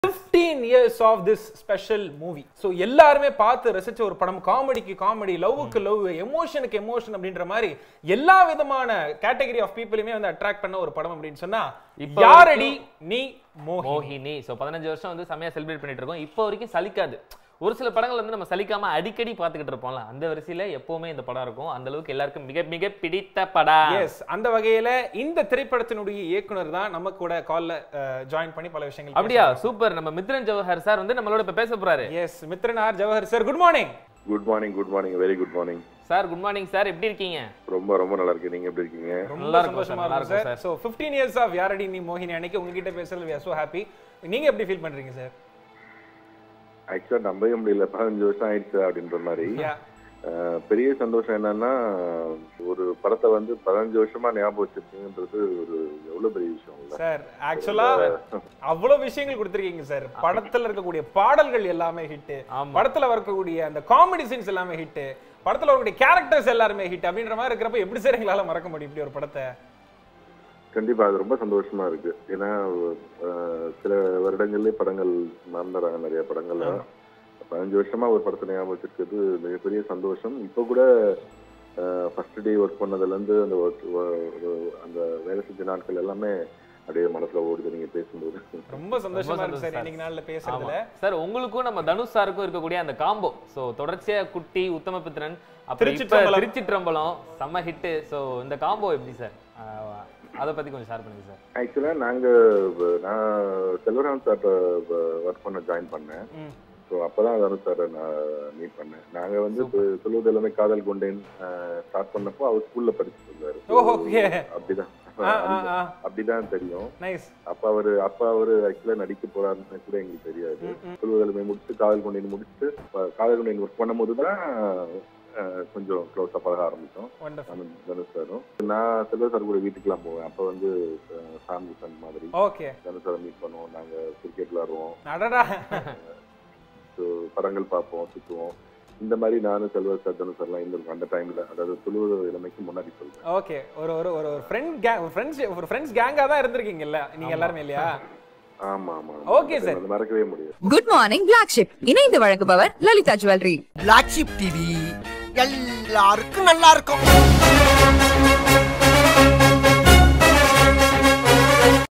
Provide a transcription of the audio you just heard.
15 years of this special movie so எல்லாருமே பார்த்து ரசிச்ச ஒரு படம் காமெடிக்கு காமெடி லவ்வுக்கு லவ் எமோஷனுக்கு எமோஷன் அப்படின்ற மாதிரி எல்லா விதமான கேட்டகரி ஆஃப் பீப்புளையுமே வந்து அட்ராக்ட் பண்ண ஒரு படம் அப்படின்னு சொன்னா இப்ப யாரடி நீ மோகி மோகினி சோ பதினஞ்சு வருஷம் வந்து செமையா செலிப்ரேட் பண்ணிட்டு இருக்கோம் இப்போ வரைக்கும் சலிக்காது ஒரு சில படங்கள் வந்து நம்ம சலிக்காம அடிக்கடி பார்த்துக்கிட்டு இருப்போம்ல அந்த வரிசையில எப்பவுமே இந்த படம் இருக்கும் அந்த அளவுக்கு எல்லாருக்கும் மிக மிக பிடித்த படம் எஸ் அந்த வகையில இந்த திரைப்படத்தினுடைய இயக்குனர் தான் நம்ம கூட கால்ல ஜாயின் பண்ணி பல விஷயங்கள் அப்படியா சூப்பர் நம்ம மித்ரன் ஜவஹர் சார் வந்து நம்மளோட இப்ப பேச போறாரு S Mithran R Jawahar sir good morning good morning good morning very good morning sir good morning sir எப்படி இருக்கீங்க ரொம்ப ரொம்ப நல்லா இருக்கு நீங்க எப்படி இருக்கீங்க ரொம்ப நல்லா இருக்கும் சந்தோஷமா sir, நல்லா இருக்கும் இருக்கும் sir so fifteen years of Yaaradi Nee மோகினி அன்னைக்கு உங்ககிட்ட பேசுறது we are so happy நீங்க எப்படி ஃபீல் பண்றீங்க சார் ஆக்சுவலா நம்பவே முடியல பதினஞ்சு வருஷம் ஆயிடுச்சு அப்படின்ற மாதிரி யா அஹ், பெரிய சந்தோஷம் என்னன்னா ஒரு படத்தை வந்து பதினஞ்சு வருஷமா ஞாபகம் வச்சிருக்கீங்கன்றது ஒரு எவ்வளவு பெரிய விஷயம் இல்ல சார் ஆக்சுவலா அவ்வளவு விஷயங்கள் கொடுத்துருக்கீங்க சார் படத்துல இருக்கக்கூடிய பாடல்கள் எல்லாமே ஹிட் ஆமா. படத்துல வரக்கூடிய அந்த காமெடி சீன்ஸ் எல்லாமே ஹிட் படத்துல வரக்கூடிய கேரக்டர்ஸ் எல்லாருமே ஹிட் அப்படின்ற மாதிரி இருக்கிறப்ப எப்படி சார் எங்களால மறக்க முடியும் இப்படி ஒரு படத்தை கண்டிப்பா அது ரொம்ப சந்தோஷமா இருக்கு ஏன்னா அஹ், சில வருடங்கள்லயே படங்கள் மறந்துடுறாங்க நிறைய படங்கள்ல பதினஞ்சு வருஷமா ஒரு படத்தை ஞாபகம் வச்சிருக்கிறது மிகப்பெரிய சந்தோஷம் இப்போ கூட ஃபர்ஸ்ட் டே ஒர்க் பண்ணதுல இருந்து அந்த work- வ- அந்த வேலை செஞ்ச நாட்கள் எல்லாமே அப்படியே மனசுல ஓடுது நீங்க பேசும்போது ரொம்ப சந்தோஷமா இருக்கு சந்தோஷம் சார் sir. இன்னைக்கு நாள்ல ஆமா பேசுறதுல சார் உங்களுக்கும் நம்ம தனுஷ் சாருக்கும் இருக்கக்கூடிய அந்த காம்போ சோ தொடர்ச்சியா குட்டி உத்தமபித்திரன் அப்புறம் இப்ப திருச்சிற்றம்பலம். திருச்சிற்றம்பலம் செம்ம ஹிட் சோ இந்த காம்போ எப்படி சார் அத பத்தி கொஞ்சம் ஷேர் பண்ணுங்க சார் ஆக்சுவலா நாங்க வ- நான் செல்வராம் சார்ட்ட ஒர்க் பண்ண ஜாயின் பண்ணேன் ம். ஸோ அப்பதான் தனுஷ் சாரை நான் மீட் பண்ணேன் நாங்க வந்து இப்ப சொல்லுவது எல்லாமே காதல் கொண்டேன் ஸ்டார்ட் பண்ணப்போ அவர் ஸ்கூல்ல படிச்சுட்டு இருந்தாரு So, ஓ, okay. அப்படிதான் ஆ, ஆ, ஆ. அப்படிதான் தெரியும் நைஸ் அப்ப அவரு அப்ப அவரு ஆக்சுவலா நடிக்க போறாருன்னு கூட எங்களுக்கு தெரியாது சொல்லுவதெல்லாம் முடிச்சுட்டு காதல் கொண்டேன் முடிச்சுட்டு அப்ப காதல் கொண்டேன் ஒர்க் பண்ணும்போது தான் அஹ், கொஞ்சம் க்ளோஸா பழக ஆரம்பிச்சோம் வண்டர்ஃபுல் நானும் தனுஷ் சாரும் நான் செல்வ சார் கூட வீட்டுக்குலாம் போவேன் அப்ப வந்து ஃபேமிலி ஃப்ரெண்ட் மாதிரி ஓகே தனுஷ் சாரை மீட் பண்ணுவோம் நாங்க கிரிக்கெட் விளாடுவோம் அடடா ஸோ படங்கள் பார்ப்போம் சுற்றுவோம் இந்த மாதிரி நானும் செல்வர் சார் தனுஷ் சார்லாம் இருந்திருக்கோம் அந்த டைம்ல அதாவது துளுவது இளமைக்கு முன்னாடி சொல்றேன் ஓகே ஒரு ஒரு ஒரு ஒரு ஃப்ரெண்ட் கேங் ஒரு ஃப்ரெண்ட்ஸ் ஒரு ஃப்ரெண்ட்ஸ் கேங்கா தான் இருந்திருக்கீங்கல்ல நீங்க எல்லாருமே இல்லையா ஆமா ஆமா Okay, sir. அது மறக்கவே முடியாது குட் மார்னிங் பிளாக் ஷிப் இணைந்து வழங்குபவர் Lalitha jewellery black sheep TV எல்லாருக்கும் நல்லா இருக்கும்